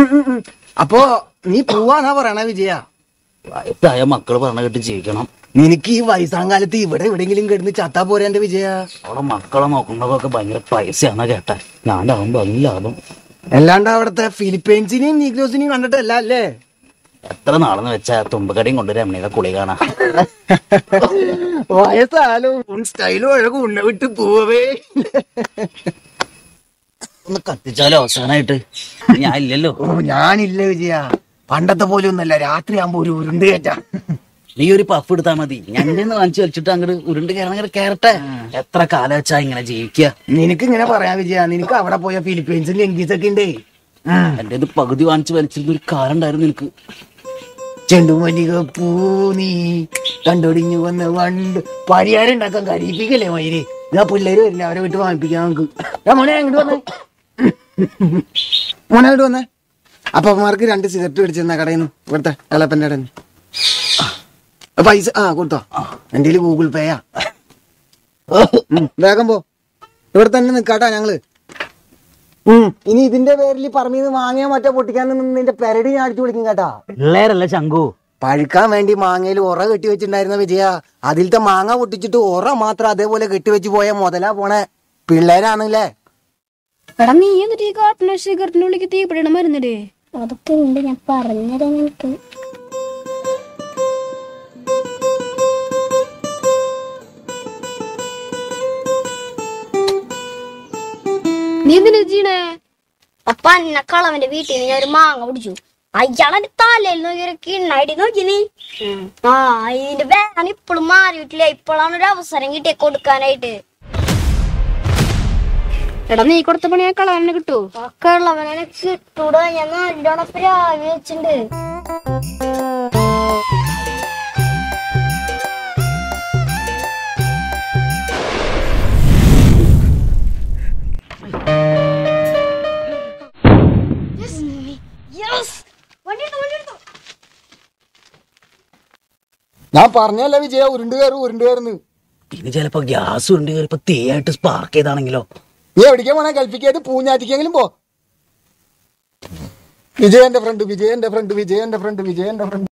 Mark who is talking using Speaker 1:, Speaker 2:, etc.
Speaker 1: അപ്പോ നീ പോവാന്നാ പറയണ വിജയ
Speaker 2: വയസ്സായ മക്കള് പറഞ്ഞ കേട്ട് ജീവിക്കണം
Speaker 1: നിനക്ക് ഈ വയസ്സാം കാലത്ത് ഇവിടെ എവിടെയെങ്കിലും കിടന്ന് ചത്താ പോരാ എന്റെ വിജയ
Speaker 2: അവിടെ മക്കളെ നോക്കുന്നതൊക്കെ ഭയങ്കര പൈസയാണെന്ന് കേട്ടെ ഞാനാവുമ്പോ അതിന് ലാഭം
Speaker 1: അല്ലാണ്ട് അവിടുത്തെ ഫിലിപ്പൈൻസിനെയും നീഗ്രോസിനെയും കണ്ടിട്ടല്ല അല്ലേ
Speaker 2: എത്ര നാളെന്ന് വെച്ചാ തുമ്പക്കടയും കൊണ്ട് രമണിയുടെ കുളി കാണാം
Speaker 1: വയസ്സാലും സ്റ്റൈലും അഴകും ഉണ്ണ വിട്ട് പോവേ
Speaker 2: ഒന്ന് കത്തിച്ചാലോ അവസാനായിട്ട് ഞാൻ ഇല്ലല്ലോ
Speaker 1: ഓ ഞാനില്ല വിജയ പണ്ടത്തെ പോലെ ഒന്നല്ല രാത്രി ആകുമ്പോ ഒരു ഉരുണ്ട് കയറ്റാ
Speaker 2: നീ ഒരു പഫ് എടുത്താ മതി ഞങ്ങളുടെ വാങ്ങിച്ചു വലിച്ചിട്ട് അങ്ങോട്ട് ഉരുണ്ട് കയറങ്ങനെ കയറട്ടെ എത്ര കാലം വെച്ചാ ഇങ്ങനെ ജീവിക്കുക
Speaker 1: നിനക്ക് ഇങ്ങനെ പറയാ വിജയ നിനക്ക് അവിടെ പോയ ഫിലിപ്പൈൻസിൽ ലെങ്കീസൊക്കെ ഉണ്ടേ
Speaker 2: എന്റെ ഇത് പകുതി വാങ്ങിച്ച് വലിച്ചിരുന്ന ഒരു കാലം ഉണ്ടായിരുന്നു നിനക്ക്
Speaker 1: ചെണ്ടുമല്ലിക പൂ നീ കണ്ടൊടിഞ്ഞു വന്ന് വണ്ട് പരിഹാരം ഉണ്ടാക്കാൻ കരീപ്പിക്കല്ലേ മയില് ഞാൻ പിള്ളേര് വരില്ല അവരെ വിട്ട് വാങ്ങിപ്പിക്കാം നമുക്ക് ഞാൻ മോനെ ഇങ്ങോട്ട് വന്നേ മോനെ ഇങ്ങോട്ട് വന്നേ അപ്പന്മാർക്ക് രണ്ട് സിഗരറ്റ് മേടിച്ചിരുന്ന കടയിൽ നിന്ന് ഇവിടുത്തെ എളപ്പൻ്റെ കടയിൽ നിന്ന് പൈസ ആ കൊടുത്തോ എൻ്റെ കയ്യില് ഗൂഗിൾ പേയാ ഉം, വേഗം പോ ഇവിടെ തന്നെ നിക്കാട്ടാ ഞങ്ങള് ഉം, ഇനി ഇതിന്റെ പേരിൽ പറമ്പിന്ന് വാങ്ങിയാ മറ്റേ പൊട്ടിക്കാൻ നിന്റെ പെരടി ഞാൻ അടിച്ചു വിളിക്കും കേട്ടാ
Speaker 2: പിള്ളേരല്ല ശങ്കു
Speaker 1: പഴുക്കാൻ വേണ്ടി മാങ്ങയിൽ ഉറ കെട്ടി വെച്ചിട്ടുണ്ടായിരുന്ന വിജയ അതിലത്തെ മാങ്ങ പൊട്ടിച്ചിട്ട് ഉറ മാത്രം അതേപോലെ കെട്ടിവെച്ച് പോയ മുതലാ പോണേ പിള്ളേരാണല്ലേ
Speaker 3: എടാ നീ എന്നിട്ട് ഈ കാട്ടിന് സിഗരറ്റിനുള്ളിലേക്ക് തീപിടിയുടെ മരുന്നിടേ
Speaker 4: അതൊക്കെ ഉണ്ട് ഞാൻ പറഞ്ഞുതരാം നിനക്ക്
Speaker 3: നീ എന്തിനാ ചെയ്യണേ
Speaker 4: അപ്പൊ അന്നക്കളവന്റെ വീട്ടിൽ നിന്ന് ഞാൻ ഒരു മാങ്ങ പിടിച്ചു അയാളെ തലയിൽ നോക്കി ഒരു കിണ്ണായിട്ട് നോക്കി നീ ആ ഇതിന്റെ വേദന ഇപ്പോഴും മാറിയിട്ടില്ല ഇപ്പോഴാണ് ഒരു അവസരം കിട്ടിയ കൊടുക്കാനായിട്ട്
Speaker 3: എടാ നീ കൊടുത്ത പണി ആ കളവനെ കിട്ടൂ
Speaker 4: ഒക്കെ ഉള്ളവനെ കിട്ടൂടാ ഞാൻ നല്ലോണം പ്രാവി വെച്ചിട്ടുണ്ട്
Speaker 1: ഞാൻ പറഞ്ഞല്ല വിജയ ഉരുണ്ട് കയറും ഉരുണ്ട് കയറുന്നു
Speaker 2: ഇനി ചിലപ്പോ ഗ്യാസ് ഉണ്ട് ചിലപ്പോ തീയായിട്ട് സ്പാർക്ക് ചെയ്താണെങ്കിലോ
Speaker 1: നീ എവിടേക്കാ പോണേ കൽപ്പിക്കാത് പൂഞ്ഞാറ്റിക്കെങ്കിലും പോ വിജയന്റെ ഫ്രണ്ട് വിജയന്റെ ഫ്രണ്ട് വിജയന്റെ ഫ്രണ്ട് വിജയന്റെ ഫ്രണ്ട്